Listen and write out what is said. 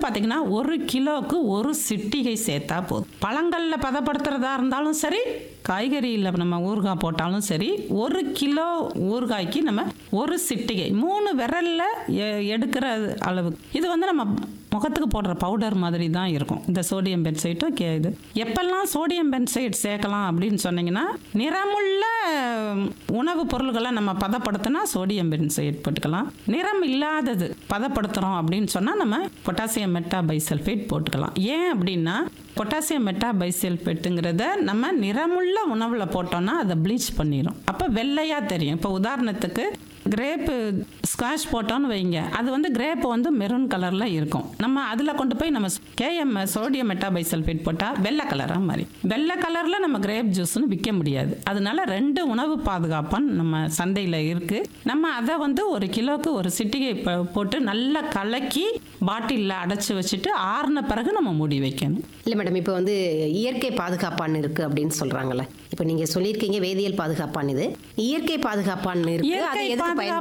பார்த்தீங்கன்னா ஒரு கிலோவுக்கு ஒரு சிட்டிகை சேர்த்தா போதும் பழங்களில் பதப்படுத்துறதா இருந்தாலும் சரி காய்கறியில் நம்ம ஊறுகாய் போட்டாலும் சரி ஒரு கிலோ ஊறுகாய்க்கு நம்ம ஒரு சிட்டிகை மூணு விரலில் எடுக்கிற அளவு இது வந்து நம்ம முகத்துக்கு போடுற பவுடர் மாதிரி தான் இருக்கும் இந்த சோடியம் பென்சைட்டும் கே இது எப்பெல்லாம் சோடியம் பென்சைட் சேர்க்கலாம் அப்படின்னு சொன்னீங்கன்னா நிறமுள்ள உணவுப் பொருள்களை நம்ம பதப்படுத்தினா சோடியம் பென்சைட் போட்டுக்கலாம் நிறம் இல்லாதது பதப்படுத்துகிறோம் அப்படின்னு சொன்னால் நம்ம பொட்டாசியம் மெட்டா பைசல்ஃபேட் போட்டுக்கலாம் ஏன் அப்படின்னா பொட்டாசியம் மெட்டா பைசல்ஃபேட்டுங்கிறத நம்ம நிறமுள்ள உணவில் போட்டோம்னா அதை ப்ளீச் பண்ணிடும் அப்போ வெள்ளையாக தெரியும் இப்போ உதாரணத்துக்கு கிரேப்பு ஸ்குவாஷ் போட்டோன்னு வைங்க அது வந்து கிரேப் வந்து மெரூன் கலரில் இருக்கும் நம்ம அதில் கொண்டு போய் நம்ம கேஎம் சோடியம் மெட்டாபைசல்ஃபேட் போட்டால் வெள்ளை கலராக மாதிரி வெள்ளை கலரில் நம்ம கிரேப் ஜூஸ்னு விற்க முடியாது அதனால ரெண்டு உணவு பாதுகாப்பான் நம்ம சந்தையில் இருக்குது நம்ம அதை வந்து ஒரு கிலோவுக்கு ஒரு சிட்டிகை ப- போட்டு நல்லா கலக்கி பாட்டிலில் அடைச்சி வச்சுட்டு ஆறின பிறகு நம்ம மூடி வைக்கணும் இல்லை மேடம் இப்போ வந்து இயற்கை பாதுகாப்பான் இருக்கு அப்படின்னு சொல்றாங்கல்ல இப்போ நீங்க சொல்லியிருக்கீங்க வேதியியல் பாதுகாப்பான் இது இயற்கை பாதுகாப்பான் இருக்கு இயற்கை அதை எதுக்கு பாதுகாப்பு